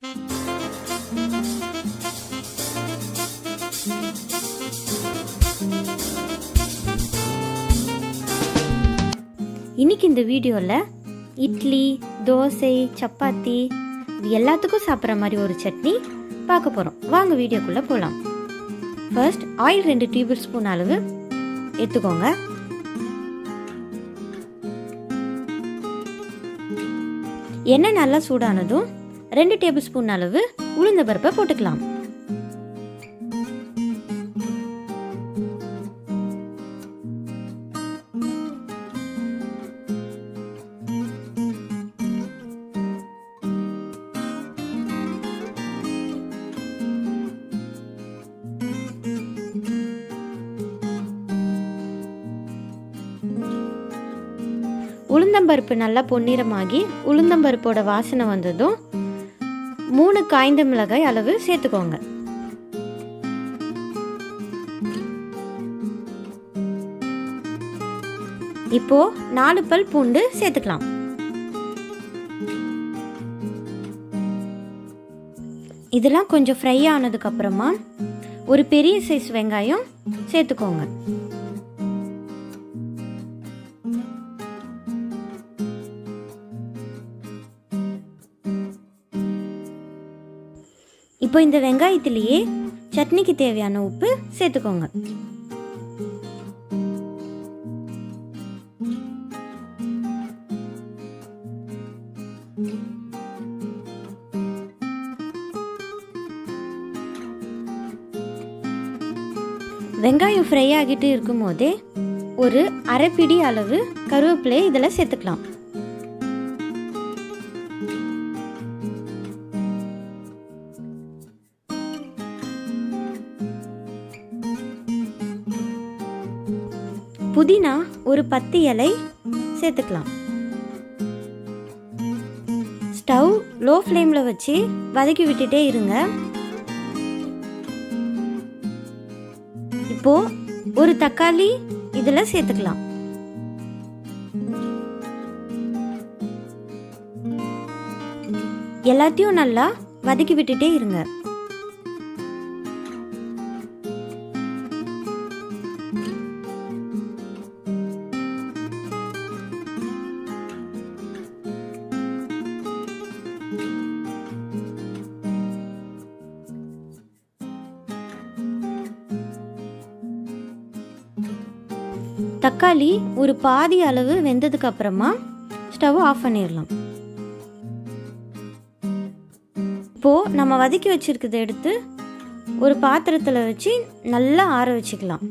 இன்னைக்கு இந்த வீடியோவில் இட்லி தோசை சப்பாத்தி இது எல்லாத்துக்கும் சாப்பிட்ற மாதிரி ஒரு சட்னி பார்க்க போகிறோம் வாங்க வீடியோக்குள்ளே போகலாம் ஃபர்ஸ்ட் ஆயில் ரெண்டு டேபிள் ஸ்பூன் அளவு எடுத்துக்கோங்க எண்ணெய் நல்லா சூடானதும் ரெண்டு டேபிள் ஸ்பூன் அளவு உளுந்த பருப்பை போட்டுக்கலாம் உளுந்தம்பருப்பு நல்லா பொன்னிறமாகி உளுந்தம்பருப்போட வாசனை வந்ததும் மூணு காய்ந்த மிளகாய் அளவு சேர்த்துக்கோங்க இப்போ நாலு பல் பூண்டு சேர்த்துக்கலாம் இதெல்லாம் கொஞ்சம் ஃப்ரை ஆனதுக்கு அப்புறமா ஒரு பெரிய சைஸ் வெங்காயம் சேர்த்துக்கோங்க இப்போ இந்த வெங்காயத்திலேயே சட்னிக்கு தேவையான உப்பு சேர்த்துக்கோங்க வெங்காயம் ஃப்ரை ஆகிட்டு இருக்கும் போதே ஒரு அரைப்பிடி அளவு கருவேப்பிலை இதில் சேர்த்துக்கலாம் புதினா ஒரு பத்து இலை சேர்த்துக்கலாம் ஸ்டவ் லோ ஃப்ளேமில் வச்சு வதக்கி விட்டுட்டே இருங்க இப்போ ஒரு தக்காளி இதில் சேர்த்துக்கலாம் எல்லாத்தையும் நல்லா வதக்கி விட்டுட்டே இருங்க தக்காளி ஒரு பாதி அளவு வெந்ததுக்கு அப்புறமா ஸ்டவ் ஆஃப் பண்ணிடலாம் இப்போ நம்ம வதக்கி வச்சிருக்கிறத எடுத்து ஒரு பாத்திரத்தில் வச்சு நல்லா ஆற வச்சுக்கலாம்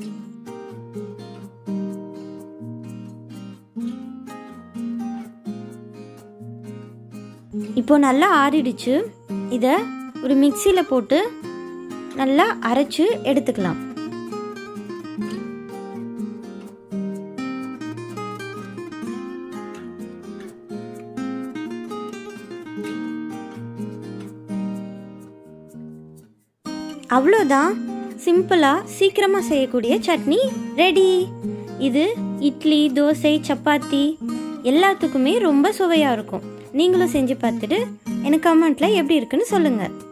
இப்போ நல்லா ஆறிடுச்சு இதை ஒரு மிக்சியில் போட்டு நல்லா அரைச்சு எடுத்துக்கலாம் அவ்வளோதான் சிம்பிளாக சீக்கிரமாக செய்யக்கூடிய சட்னி ரெடி இது இட்லி தோசை சப்பாத்தி எல்லாத்துக்குமே ரொம்ப சுவையாக இருக்கும் நீங்களும் செஞ்சு பார்த்துட்டு எனக்கு கமெண்ட்டில் எப்படி இருக்குன்னு சொல்லுங்கள்